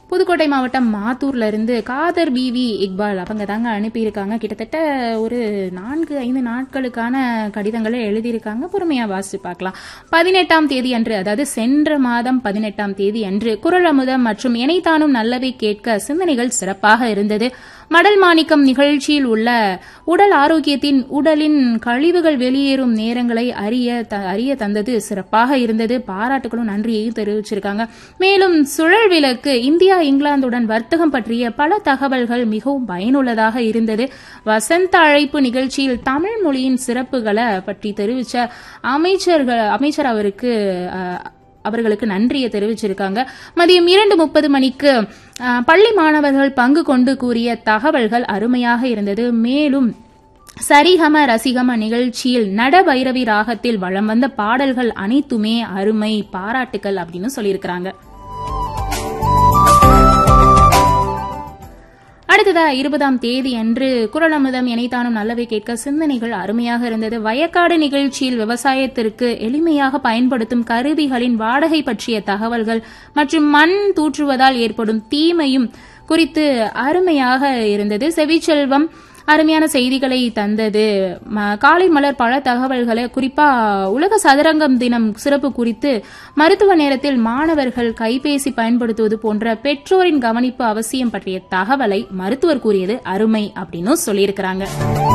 புதுக்கோட்டை மாவட்டம் மாத்தூர்ல இருந்து காதர் பிவி இக்பால் அவங்க தாங்க அனுப்பியிருக்காங்க கிட்டத்தட்ட ஒரு நான்கு ஐந்து நாட்களுக்கான கடிதங்களை எழுதியிருக்காங்க பொறுமையா வாசிச்சு பார்க்கலாம் பதினெட்டாம் தேதி அன்று அதாவது சென்ற மாதம் பதினெட்டாம் தேதி அன்று குரல் அமுதம் மற்றும் இணைத்தானும் நல்லவை கேட்க சிந்தனைகள் சிறப்பாக இருந்தது மடல் மாணிக்கம் நிகழ்ச்சியில் உள்ள உடல் ஆரோக்கியத்தின் உடலின் கழிவுகள் வெளியேறும் நேரங்களை அறிய த- அறிய தந்தது சிறப்பாக இருந்தது பாராட்டுகளும் நன்றியையும் தெரிவிச்சிருக்காங்க மேலும் சுழல் விளக்கு இந்தியா இங்கிலாந்துடன் வர்த்தகம் பற்றிய பல தகவல்கள் மிகவும் பயனுள்ளதாக இருந்தது வசந்த அழைப்பு நிகழ்ச்சியில் தமிழ் மொழியின் சிறப்புகளை பற்றி தெரிவிச்ச அமைச்சர்கள் அமைச்சர் அவருக்கு அஹ், அவர்களுக்கு நன்றியை தெரிவிச்சிருக்காங்க மதியம் இரண்டு முப்பது மணிக்கு அஹ், பள்ளி மாணவர்கள் பங்கு கொண்டு கூறிய தகவல்கள் அருமையாக இருந்தது மேலும் சரிகம ரசிகம நிகழ்ச்சியில் நட பைரவி ராகத்தில் வலம் வந்த பாடல்கள் அனைத்துமே அருமை பாராட்டுக்கள் அப்படின்னு சொல்லியிருக்கிறாங்க அடுத்ததா இருபதாம் தேதி அன்று குரல் அமுதம் இணைத்தானும் நல்லவை கேட்க சிந்தனைகள் அருமையாக இருந்தது வயக்காடு நிகழ்ச்சியில் விவசாயத்திற்கு எளிமையாக பயன்படுத்தும் கருவிகளின் வாடகை பற்றிய தகவல்கள் மற்றும் மண் தூற்றுவதால் ஏற்படும் தீமையும் குறித்து அருமையாக இருந்தது செவிச்செல்வம் அருமையான செய்திகளை தந்தது ம- காலை மலர் பல தகவல்களை குறிப்பா உலக சதுரங்கம் தினம் சிறப்பு குறித்து மருத்துவ நேரத்தில் மாணவர்கள் கைபேசி பயன்படுத்துவது போன்ற பெற்றோரின் கவனிப்பு அவசியம் பற்றிய தகவலை மருத்துவர் கூறியது அருமை அப்படின்னு சொல்லியிருக்கிறாங்க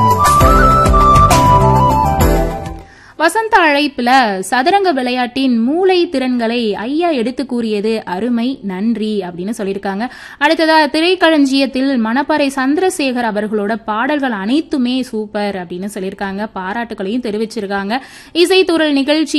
வசந்த அழைப்புல சதுரங்க விளையாட்டின் மூளை திறன்களை ஐயா எடுத்து கூறியது அருமை நன்றி அப்படின்னு சொல்லியிருக்காங்க அடுத்ததா திரைக்களஞ்சியத்தில் மணப்பாறை சந்திரசேகர் அவர்களோட பாடல்கள் அனைத்துமே சூப்பர் அப்படின்னு சொல்லியிருக்காங்க பாராட்டுகளையும் தெரிவிச்சிருக்காங்க இசைத்துறல் நிகழ்ச்சி